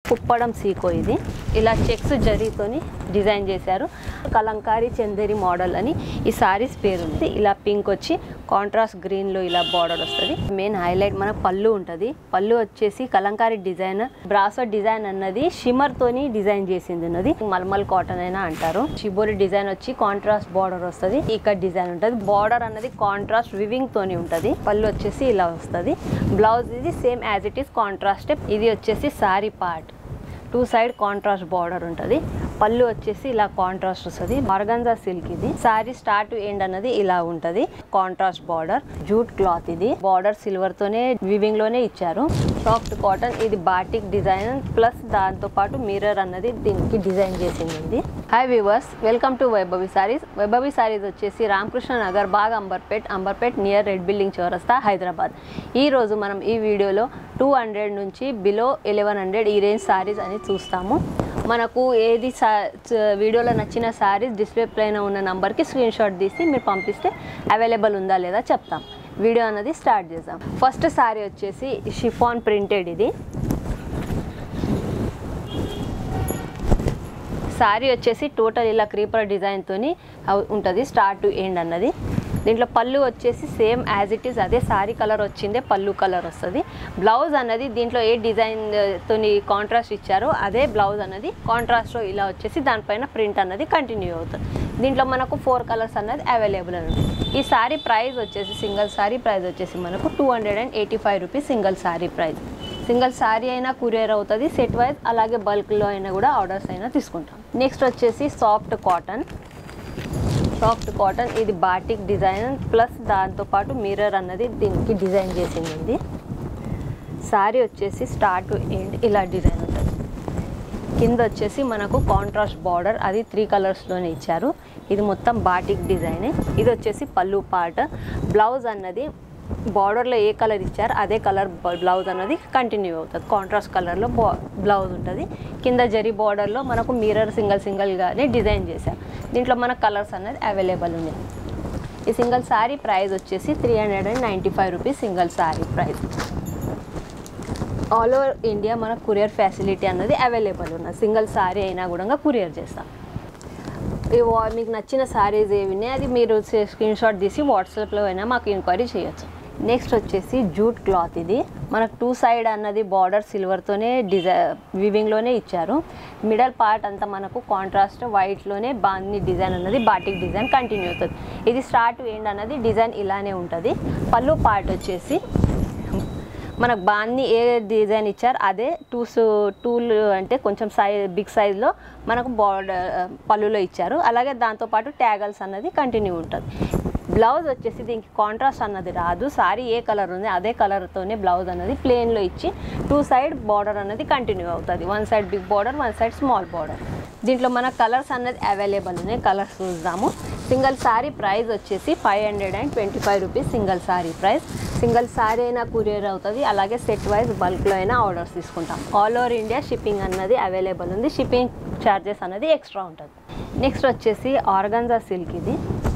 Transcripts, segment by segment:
కుప్పడం సీకో ఇది ఇలా checks జరీతోని design చేశారు కలంకారీ చందేరి మోడల్ అని ఈ సారీస్ పేరు ఉంది ఇలా పింక్ వచ్చి కాంట్రాస్ట్ గ్రీన్లో ఇలా బార్డర్ వస్తుంది మెయిన్ హైలైట్ మన పళ్ళు ఉంటుంది పళ్ళు వచ్చేసి కలంకారీ డిజైన్ బ్రాసో డిజైన్ అన్నది షిమర్ తోని డిజైన్ చేసింది ఉన్నది మల్మల్ కాటన్ అయినా అంటారు షిబోరి డిజైన్ వచ్చి కాంట్రాస్ట్ బార్డర్ వస్తుంది ఇక్కడ డిజైన్ ఉంటుంది బార్డర్ అన్నది కాంట్రాస్ట్ వివింగ్ తోని ఉంటుంది పళ్ళు వచ్చేసి ఇలా వస్తుంది బ్లౌజ్ ఇది same as it is contrast ఇది వచ్చేసి sari part two side contrast border ఉంటుంది పళ్ళు వచ్చేసి ఇలా కాంట్రాస్ట్ వస్తుంది ఆర్గంజా సిల్క్ ఇది సారీ స్టార్ట్ ఎండ్ అన్నది ఇలా ఉంటుంది కాంట్రాస్ట్ బార్డర్ జూట్ క్లాత్ ఇది బార్డర్ సిల్వర్ తోనే వివింగ్ లోనే ఇచ్చారు సాఫ్ట్ కాటన్ ఇది బాటిక్ డిజైన్ ప్లస్ దాంతో పాటు మిర్రర్ అన్నది దీనికి డిజైన్ చేసింది ఉంది hi viewers welcome to Vaibhavi sarees Vaibhavi sarees వచ్చేసి Ramakrishna Nagar Bagh Amberpet Amberpet near red building చౌరస్తా హైదరాబాద్ ఈ రోజు మనం ఈ వీడియోలో టూ హండ్రెడ్ నుంచి బిలో ఎలెవెన్ హండ్రెడ్ ఈ రేంజ్ సారీస్ అని చూస్తాము మనకు ఏది సా చ- వీడియోలో నచ్చిన సారీస్ డిస్ప్లే పైన ఉన్న నంబర్కి స్క్రీన్ షాట్ తీసి మీరు పంపిస్తే అవైలబుల్ ఉందా లేదా చెప్తాం వీడియో అన్నది స్టార్ట్ చేద్దాం ఫస్ట్ సారీ వచ్చేసి షిఫాన్ ప్రింటెడ్ ఇది శారీ వచ్చేసి టోటల్ ఇలా క్రీపర్ డిజైన్తోని ఉంటుంది స్టార్ట్ టు ఎండ్ అన్నది దీంట్లో పళ్ళు వచ్చేసి సేమ్ యాజ్ ఇట్ ఈస్ అదే శారీ కలర్ వచ్చిందే పళ్ళు కలర్ వస్తుంది బ్లౌజ్ అన్నది దీంట్లో ఏ డిజైన్ తోని కాంట్రాస్ట్ ఇచ్చారో అదే బ్లౌజ్ అన్నది కాంట్రాస్ట్లో ఇలా వచ్చేసి దానిపైన ప్రింట్ అన్నది కంటిన్యూ అవుతుంది దీంట్లో మనకు ఫోర్ కలర్స్ అన్నది అవైలబుల్ ఉంది ఈ శారీ ప్రైస్ వచ్చేసి సింగిల్ శారీ ప్రైస్ వచ్చేసి మనకు two hundred and eighty five rupees single sari price single sari అయినా కొరియర్ అవుతుంది సెట్ వైజ్ అలాగే బల్క్లో అయినా కూడా ఆర్డర్స్ అయినా తీసుకుంటాం నెక్స్ట్ వచ్చేసి సాఫ్ట్ కాటన్ సాఫ్ట్ కాటన్ ఇది బాటిక్ డిజైన్ ప్లస్ దాంతోపాటు మిర్రర్ అన్నది దీనికి డిజైన్ చేసింది ఇది శారీ వచ్చేసి స్టార్ట్ టు ఎండ్ ఇలా డిజైన్ ఉంటుంది కింద వచ్చేసి మనకు కాంట్రాస్ట్ బార్డర్ అది త్రీ కలర్స్లోనే ఇచ్చారు ఇది మొత్తం బాటిక్ డిజైన్ ఇది వచ్చేసి పళ్ళు పార్ట్ బ్లౌజ్ అన్నది బార్డర్లో ఏ కలర్ ఇచ్చారు అదే కలర్ బ్లౌజ్ అన్నది కంటిన్యూ అవుతుంది కాంట్రాస్ట్ కలర్లో బ్లౌజ్ ఉంటుంది కింద జరీ బార్డర్లో మనకు మిర్రర్ సింగిల్ సింగిల్గానే డిజైన్ చేశారు దీంట్లో మనకు కలర్స్ అన్నది అవైలబుల్ ఉంది ఈ సింగిల్ శారీ ప్రైస్ వచ్చేసి three hundred and ninety five rupees single sari price all over India మనకు కొరియర్ ఫెసిలిటీ అన్నది అవైలబుల్ ఉన్నది సింగిల్ శారీ అయినా కూడా కొరియర్ చేస్తాం ఈ వా- మీకు నచ్చిన శారీస్ ఏవి ఉన్నాయి అది మీరు స్క్రీన్ షాట్ తీసి వాట్సాప్లో అయినా మాకు ఎంక్వైరీ చేయొచ్చు నెక్స్ట్ వచ్చేసి జూట్ క్లాత్ ఇది మనకు టూ సైడ్ అన్నది బార్డర్ సిల్వర్తోనే డిజై వివింగ్లోనే ఇచ్చారు మిడల్ పార్ట్ అంతా మనకు కాంట్రాస్ట్ వైట్లోనే బాంది డిజైన్ అన్నది బాటిక్ డిజైన్ కంటిన్యూ అవుతుంది ఇది స్టార్ట్ ఎండ్ అన్నది డిజైన్ ఇలానే ఉంటుంది పళ్ళు పార్ట్ వచ్చేసి మనకు బాన్ని ఏ డిజైన్ ఇచ్చారు అదే టూ టూల్ అంటే కొంచెం సైజ్ బిగ్ సైజ్లో మనకు బార్డర్ పళ్ళులో ఇచ్చారు అలాగే దాంతోపాటు ట్యాగల్స్ అన్నది కంటిన్యూ ఉంటుంది బ్లౌజ్ వచ్చేసి దీనికి కాంట్రాస్ట్ అన్నది రాదు సారీ ఏ కలర్ ఉంది అదే కలర్తోనే బ్లౌజ్ అన్నది ప్లెయిన్లో ఇచ్చి టూ సైడ్ బార్డర్ అన్నది కంటిన్యూ అవుతుంది one side big border one side small border దీంట్లో మన కలర్స్ అన్నది అవైలబుల్ ఉన్నాయి కలర్స్ చూద్దాము సింగిల్ సారీ ప్రైస్ వచ్చేసి five hundred and twenty five rupees single sari price single sari అయినా కొరియర్ అవుతుంది అలాగే సెట్ వైజ్ బల్క్లో అయినా ఆర్డర్స్ తీసుకుంటాం ఆల్ ఓవర్ ఇండియా షిప్పింగ్ అన్నది అవైలబుల్ ఉంది షిప్పింగ్ ఛార్జెస్ అన్నది ఎక్స్ట్రా ఉంటుంది నెక్స్ట్ వచ్చేసి ఆర్గంజా సిల్క్ ఇది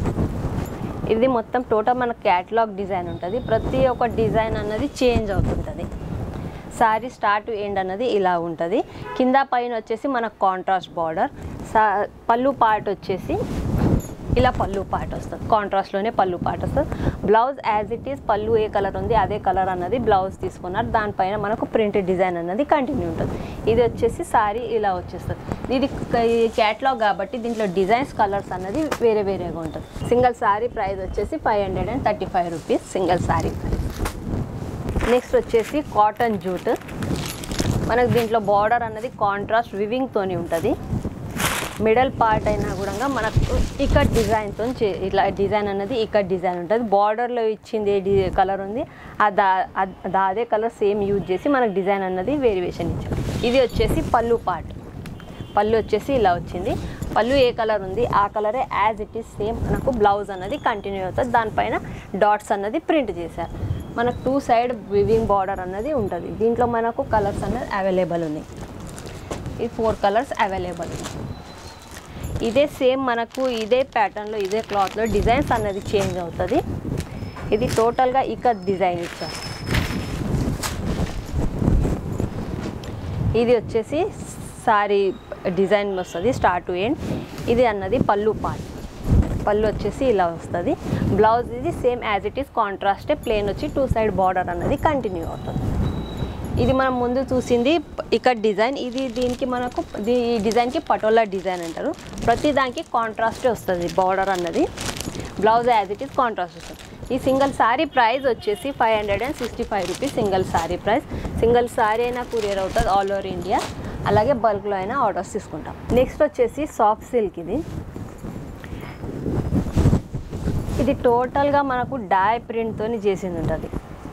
ఇది మొత్తం టోటల్ మన క్యాటలాగ్ డిజైన్ ఉంటుంది ప్రతి ఒక్క డిజైన్ అన్నది చేంజ్ అవుతుంటుంది సారీ స్టార్ట్ ఎండ్ అన్నది ఇలా ఉంటుంది కింద పైన వచ్చేసి మనకు కాంట్రాస్ట్ బార్డర్ సా పళ్ళు పార్ట్ వచ్చేసి ఇలా పళ్ళు పార్ట్ వస్తుంది కాంట్రాస్ట్లోనే పళ్ళు పార్ట్ వస్తుంది బ్లౌజ్ యాజ్ ఇట్ ఈస్ పళ్ళు ఏ కలర్ ఉంది అదే కలర్ అన్నది బ్లౌజ్ తీసుకున్నారు దానిపైన మనకు ప్రింట్ డిజైన్ అన్నది కంటిన్యూ ఉంటుంది ఇది వచ్చేసి సారీ ఇలా వచ్చేస్తుంది ఇది క్యాట్లాగ్ కాబట్టి దీంట్లో డిజైన్స్ కలర్స్ అన్నది వేరే వేరేగా ఉంటుంది సింగిల్ సారీ ప్రైస్ వచ్చేసి five hundred and thirty five rupees single sari price next వచ్చేసి కాటన్ జూట్ మనకు దీంట్లో బార్డర్ అన్నది కాంట్రాస్ట్ వివింగ్తోని ఉంటుంది మిడల్ పార్ట్ అయినా కూడా మనకు ఇక్కడ డిజైన్తో ఇట్లా డిజైన్ అన్నది ఇక్కడ డిజైన్ ఉంటుంది బార్డర్లో ఇచ్చింది ఏ డి కలర్ ఉంది ఆ దా అద్- దా- అదే కలర్ సేమ్ యూజ్ చేసి మనకు డిజైన్ అన్నది వేరియేషన్ ఇచ్చాం ఇది వచ్చేసి పళ్ళు పార్ట్ పళ్ళు వచ్చేసి ఇలా వచ్చింది పళ్ళు ఏ కలర్ ఉంది ఆ కలరే యాజ్ ఇట్ ఈస్ సేమ్ మనకు బ్లౌజ్ అన్నది కంటిన్యూ అవుతుంది దానిపైన డాట్స్ అన్నది ప్రింట్ చేశారు మనకు టూ సైడ్ వివింగ్ బార్డర్ అన్నది ఉంటుంది దీంట్లో మనకు కలర్స్ అన్నది అవైలబుల్ ఉన్నాయి ఈ ఫోర్ కలర్స్ అవైలబుల్ ఉన్నాయి ఇదే సేమ్ మనకు ఇదే ప్యాటర్న్లో ఇదే క్లాత్లో డిజైన్స్ అన్నది చేంజ్ అవుతుంది ఇది టోటల్గా ఇక డిజైన్ ఇచ్చారు ఇది వచ్చేసి సారీ డిజైన్ వస్తుంది స్టార్ట్ టు ఎండ్ ఇది అన్నది పళ్ళు పార్ట్ పళ్ళు వచ్చేసి ఇలా వస్తుంది బ్లౌజ్ ఇది సేమ్ యాజ్ ఇట్ ఈస్ కాంట్రాస్టే ప్లేన్ వచ్చి టూ సైడ్ బార్డర్ అన్నది కంటిన్యూ అవుతుంది ఇది మనం ముందు చూసింది ఇక్కడ డిజైన్ ఇది దీనికి మనకు దీ- ఈ డిజైన్కి పటోలా డిజైన్ అంటారు ప్రతి దానికి కాంట్రాస్టే వస్తుంది బార్డర్ అన్నది blouse as it is contrast వస్తుంది ఈ సింగిల్ సారీ ప్రైస్ వచ్చేసి five hundred and sixty five rupees single sari price single sari అయినా కొరియర్ అవుతుంది ఆల్ ఓవర్ ఇండియా అలాగే బల్క్లో అయినా ఆర్డర్స్ తీసుకుంటాం నెక్స్ట్ వచ్చేసి సాఫ్ట్ సిల్క్ ఇది ఇది టోటల్గా మనకు డై ప్రింట్తో చేసింది ఉంటుంది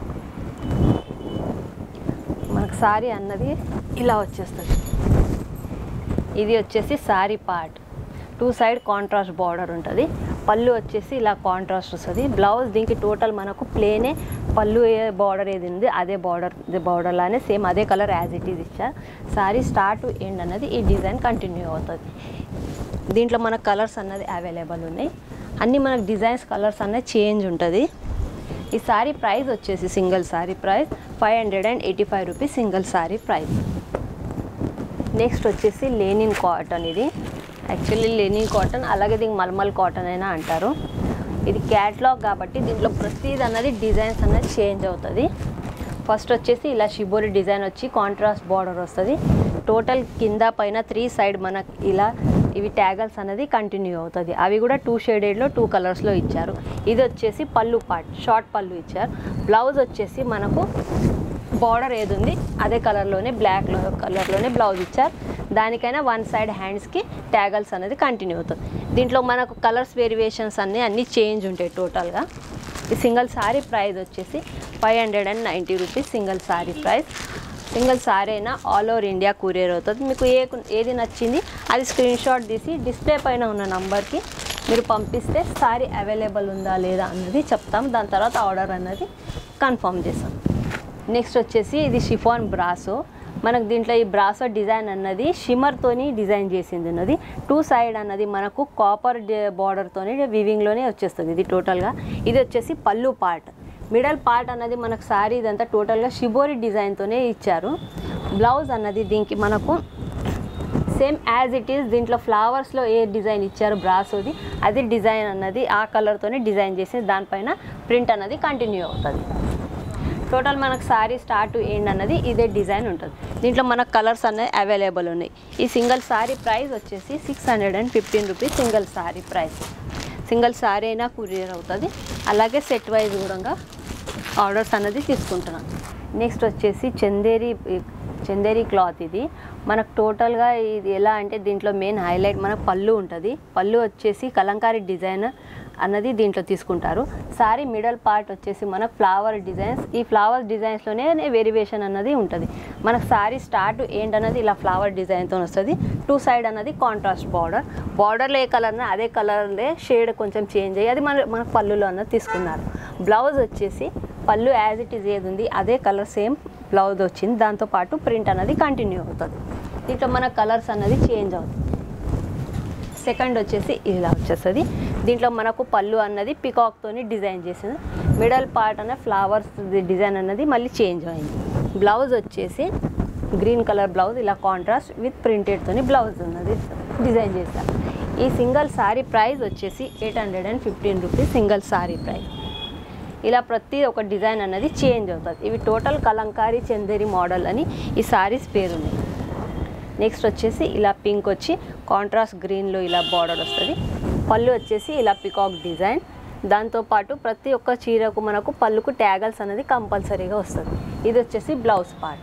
మనకు సారీ అన్నది ఇలా వచ్చేస్తుంది ఇది వచ్చేసి sari part two side contrast border ఉంటుంది పళ్ళు వచ్చేసి ఇలా కాంట్రాస్ట్ వస్తుంది బ్లౌజ్ దీనికి టోటల్ మనకు ప్లేనే పళ్ళు ఏ బార్డర్ ఏది ఉంది అదే బార్డర్ బార్డర్ లానే సేమ్ అదే కలర్ యాజ్ ఇట్ ఈజ్ ఇచ్చారు సారీ స్టార్ట్ టు ఎండ్ అన్నది ఈ డిజైన్ కంటిన్యూ అవుతుంది దీంట్లో మనకు కలర్స్ అన్నది అవైలబుల్ ఉన్నాయి అన్ని మనకు డిజైన్స్ కలర్స్ అన్నది చేంజ్ ఉంటుంది ఈ సారీ ప్రైస్ వచ్చేసి single sari price five hundred and eighty five rupees single sari price next వచ్చేసి లేనిన్ కాటన్ ఇది యాక్చువల్లీ లెనిన్ కాటన్ అలాగే దీనికి మల్మల్ కాటన్ అయినా అంటారు ఇది క్యాట్లాగ్ కాబట్టి దీంట్లో ప్రతిది అన్నది డిజైన్స్ అన్నది చేంజ్ అవుతుంది ఫస్ట్ వచ్చేసి ఇలా షిబోరి డిజైన్ వచ్చి కాంట్రాస్ట్ బార్డర్ వస్తుంది టోటల్ కింద పైన త్రీ సైడ్ మనకి ఇలా ఇవి ట్యాగల్స్ అనేది కంటిన్యూ అవుతుంది అవి కూడా టూ షేడెడ్లో టూ కలర్స్లో ఇచ్చారు ఇది వచ్చేసి పళ్ళు పార్ట్ షార్ట్ పళ్ళు ఇచ్చారు బ్లౌజ్ వచ్చేసి మనకు బార్డర్ ఏది ఉంది అదే కలర్లోనే బ్లాక్ కలర్లోనే బ్లౌజ్ ఇచ్చారు దానికైనా వన్ సైడ్ హ్యాండ్స్కి ట్యాగల్స్ అనేది కంటిన్యూ అవుతుంది దీంట్లో మనకు కలర్స్ వేరియేషన్స్ అన్నీ అన్నీ చేంజ్ ఉంటాయి టోటల్గా ఈ సింగిల్ సారీ ప్రైస్ వచ్చేసి five hundred and ninety rupees single sari price single sari అయినా ఆల్ ఓవర్ ఇండియా కొరియర్ అవుతుంది మీకు ఏ ఏది నచ్చింది అది స్క్రీన్ షాట్ తీసి డిస్ప్లే పైన ఉన్న నంబర్కి మీరు పంపిస్తే సారీ అవైలబుల్ ఉందా లేదా అన్నది చెప్తాం దాని తర్వాత ఆర్డర్ అన్నది కన్ఫర్మ్ చేస్తాం నెక్స్ట్ వచ్చేసి ఇది షిఫాన్ బ్రాసో మనకు దీంట్లో ఈ బ్రాసో డిజైన్ అన్నది షిమర్తోని డిజైన్ చేసింది ఉన్నది టూ సైడ్ అన్నది మనకు కాపర్ బార్డర్తోని వివింగ్లోనే వచ్చేస్తుంది ఇది టోటల్గా ఇది వచ్చేసి పళ్ళు పార్ట్ మిడల్ పార్ట్ అన్నది మనకు సారీ ఇదంతా టోటల్గా షిబోరి డిజైన్తోనే ఇచ్చారు బ్లౌజ్ అన్నది దీనికి మనకు సేమ్ యాజ్ ఇట్ ఈస్ దీంట్లో ఫ్లవర్స్లో ఏ డిజైన్ ఇచ్చారు బ్రాసోది అది డిజైన్ అన్నది ఆ కలర్తోనే డిజైన్ చేసి దానిపైన ప్రింట్ అన్నది కంటిన్యూ అవుతుంది టోటల్ మనకు సారీ స్టార్ట్ టు ఎండ్ అన్నది ఇదే డిజైన్ ఉంటుంది దీంట్లో మనకు కలర్స్ అనేది అవైలబుల్ ఉన్నాయి ఈ సింగిల్ సారీ ప్రైస్ వచ్చేసి six hundred and fifteen rupees single sari price single sari అయినా కొరియర్ అవుతుంది అలాగే సెట్ వైజ్ కూడా ఆర్డర్స్ అనేది తీసుకుంటున్నాం నెక్స్ట్ వచ్చేసి చందేరి చందేరి క్లాత్ ఇది మనకు టోటల్గా ఇది ఎలా అంటే దీంట్లో మెయిన్ హైలైట్ మనకు పళ్ళు ఉంటుంది పళ్ళు వచ్చేసి కలంకారీ డిజైన్ అన్నది దీంట్లో తీసుకుంటారు సారీ మిడల్ పార్ట్ వచ్చేసి మనకు ఫ్లవర్ డిజైన్స్ ఈ ఫ్లవర్ డిజైన్స్లోనే వేరియేషన్ అన్నది ఉంటుంది మనకు సారీ స్టార్ట్ ఏంటి అన్నది ఇలా ఫ్లవర్ డిజైన్తో వస్తుంది టూ సైడ్ అన్నది కాంట్రాస్ట్ బార్డర్ బార్డర్లో ఏ కలర్ అదే కలర్లే షేడ్ కొంచెం చేంజ్ అయ్యి అది మన మనకు పళ్ళులో అన్నది తీసుకున్నారు బ్లౌజ్ వచ్చేసి పళ్ళు యాజ్ ఇట్ ఈజ్ ఏది ఉంది అదే కలర్ సేమ్ బ్లౌజ్ వచ్చింది దాంతోపాటు ప్రింట్ అన్నది కంటిన్యూ అవుతుంది దీంట్లో మన కలర్స్ అన్నది చేంజ్ అవుతుంది సెకండ్ వచ్చేసి ఇలా వచ్చేస్తుంది దీంట్లో మనకు పళ్ళు అన్నది పికాక్తోని డిజైన్ చేసింది మిడల్ పార్ట్ అనే ఫ్లవర్స్ డిజైన్ అన్నది మళ్ళీ చేంజ్ అయింది బ్లౌజ్ వచ్చేసి గ్రీన్ కలర్ బ్లౌజ్ ఇలా కాంట్రాస్ట్ విత్ ప్రింటెడ్తోని బ్లౌజ్ ఉన్నది డిజైన్ చేశారు ఈ సింగిల్ సారీ ప్రైస్ వచ్చేసి eight hundred and fifteen rupees single sari price ఇలా ప్రతి ఒక డిజైన్ అన్నది చేంజ్ అవుతుంది ఇవి టోటల్ కలంకారీ చందేరి మోడల్ అని ఈ సారీస్ పేరు ఉన్నాయి నెక్స్ట్ వచ్చేసి ఇలా పింక్ వచ్చి కాంట్రాస్ట్ గ్రీన్లో ఇలా బార్డర్ వస్తుంది పళ్ళు వచ్చేసి ఇలా పికాక్ డిజైన్ దాంతోపాటు ప్రతి ఒక్క చీరకు మనకు పళ్ళుకు ట్యాగల్స్ అనేది కంపల్సరీగా వస్తుంది ఇది వచ్చేసి blouse part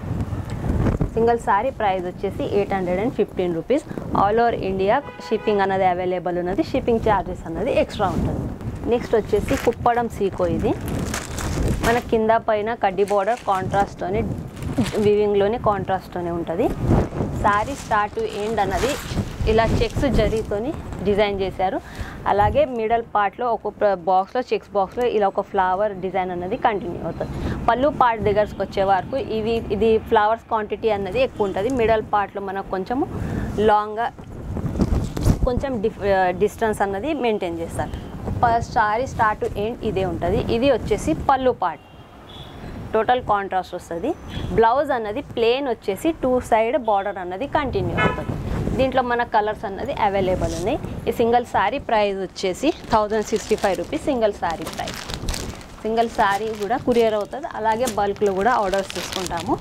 single sari price వచ్చేసి eight hundred and fifteen rupees all over India shipping అన్నది అవైలబుల్ ఉన్నది షిప్పింగ్ ఛార్జెస్ అన్నది ఎక్స్ట్రా ఉంటుంది నెక్స్ట్ వచ్చేసి కుప్పడం సీకో ఇది మన కింద పైన కడ్డీ బోర్డర్ కాంట్రాస్ట్తోనే వివింగ్లోనే కాంట్రాస్ట్తోనే ఉంటుంది సారీ స్టార్ట్ టు ఎండ్ అన్నది ఇలా చెక్స్ జరీతోని డిజైన్ చేశారు అలాగే మిడల్ పార్ట్లో ఒక బాక్స్లో చెక్స్ బాక్స్లో ఇలా ఒక ఫ్లవర్ డిజైన్ అన్నది కంటిన్యూ అవుతుంది పళ్ళు పార్ట్ దగ్గరకు వచ్చే వరకు ఇవి ఇది ఫ్లవర్స్ క్వాంటిటీ అన్నది ఎక్కువ ఉంటుంది మిడల్ పార్ట్లో మనకు కొంచెము లాంగ్గా కొంచెం డిఫ్ డిస్టెన్స్ అన్నది మెయింటైన్ చేస్తారు సారీ స్టార్ట్ టు ఎండ్ ఇదే ఉంటుంది ఇది వచ్చేసి పళ్ళు పార్ట్ టోటల్ కాంట్రాస్ట్ వస్తుంది బ్లౌజ్ అన్నది ప్లేన్ వచ్చేసి టూ సైడ్ బార్డర్ అన్నది కంటిన్యూ అవుతుంది దీంట్లో మన కలర్స్ అన్నది అవైలబుల్ ఉన్నాయి ఈ సింగిల్ శారీ ప్రైస్ వచ్చేసి thousand sixty five rupees single sari price single sari కూడా కురియర్ అవుతుంది అలాగే బల్క్లో కూడా ఆర్డర్స్ తీసుకుంటాము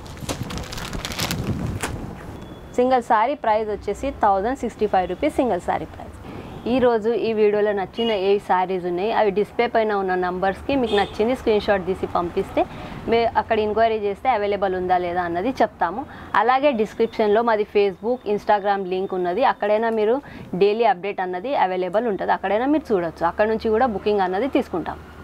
సింగిల్ శారీ ప్రైస్ వచ్చేసి thousand sixty five rupees single sari price ఈరోజు ఈ వీడియోలో నచ్చిన ఏ శారీస్ ఉన్నాయి అవి డిస్ప్లే పైన ఉన్న నంబర్స్కి మీకు నచ్చింది స్క్రీన్ షాట్ తీసి పంపిస్తే మే అక్కడ ఎంక్వైరీ చేస్తే అవైలబుల్ ఉందా లేదా అన్నది చెప్తాము అలాగే డిస్క్రిప్షన్లో మాది ఫేస్బుక్ ఇన్స్టాగ్రామ్ లింక్ ఉన్నది అక్కడైనా మీరు డైలీ అప్డేట్ అన్నది అవైలబుల్ ఉంటుంది అక్కడైనా మీరు చూడొచ్చు అక్కడ నుంచి కూడా బుకింగ్ అన్నది తీసుకుంటాం